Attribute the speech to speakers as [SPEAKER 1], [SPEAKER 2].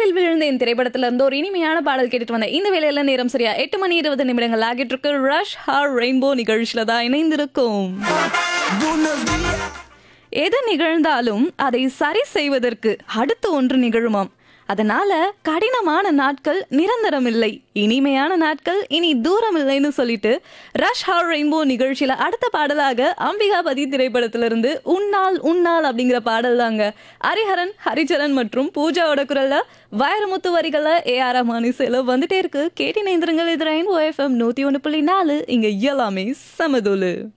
[SPEAKER 1] காதலில் விழுந்தேன் திரைப்படத்துல இருந்து ஒரு இனிமையான பாடல் கேட்டுட்டு வந்தேன் இந்த வேலையில நேரம் சரியா எட்டு மணி இருபது நிமிடங்கள் ஆகிட்டு இருக்கு ரஷ் ஹார் ரெயின்போ நிகழ்ச்சியில தான் இணைந்திருக்கும் எது நிகழ்ந்தாலும் அதை சரி செய்வதற்கு அடுத்து ஒன்று நிகழுமாம் அதனால கடினமான நாட்கள் நிரந்தரம் இல்லை இனிமையான நாட்கள் இனி தூரம் இல்லைன்னு சொல்லிட்டு ரஷ் ஹார் ரெயின்போ நிகழ்ச்சியில அடுத்த பாடலாக அம்பிகாபதி திரைப்படத்திலிருந்து உன்னால் உன்னால் அப்படிங்கிற பாடல் தாங்க ஹரிஹரன் ஹரிச்சரன் மற்றும் பூஜாவோட குரல்ல வைரமுத்து வரிகள்ல ஏ ஆர் ரஹ்மான் இசையில வந்துட்டே இருக்கு கேட்டி நேந்திரங்கள் இது ரெயின்போ எஃப்எம் நூத்தி ஒன்று புள்ளி நாலு இங்க எல்லாமே சமதூலு